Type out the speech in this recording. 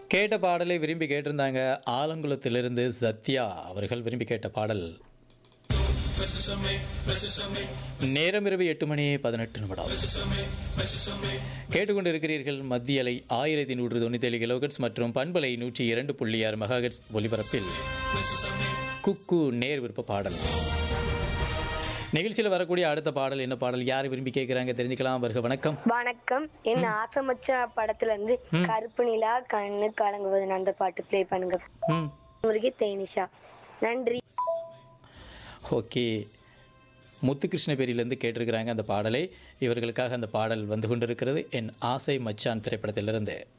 கேட்ட பாடலை விரும்பி கேட்டிருந்தாங்க ஆலங்குளத்திலிருந்து சத்யா அவர்கள் விரும்பி கேட்ட பாடல் நேரம் இரவு எட்டு மணி பதினெட்டு நிமிடம் கேட்டுக்கொண்டு இருக்கிறீர்கள் மத்திய அலை ஆயிரத்தி நூற்று தொண்ணூத்தி ஏழு கிலோகட்ஸ் மற்றும் பண்பலை நூற்றி இரண்டு புள்ளி ஆறு மெகாஹெட்ஸ் ஒலிபரப்பில் குக்கு நேர் விருப்ப பாடல் நிகழ்ச்சியில் வரக்கூடிய அடுத்த பாடல் என்ன பாடல் யார் விரும்பி கேட்குறாங்க தெரிஞ்சுக்கலாம் வருக வணக்கம் வணக்கம் என் ஆசமச்ச படத்துல இருந்து கருப்பு நிலா கண்ணு கலங்குவது அந்த பாட்டு ப்ளே பண்ணுங்க ம் முருகி தேனிஷா நன்றி ஓகே முத்துகிருஷ்ணபேரியிலேருந்து கேட்டிருக்கிறாங்க அந்த பாடலை இவர்களுக்காக அந்த பாடல் வந்து கொண்டிருக்கிறது என் ஆசை மச்சான் திரைப்படத்திலிருந்து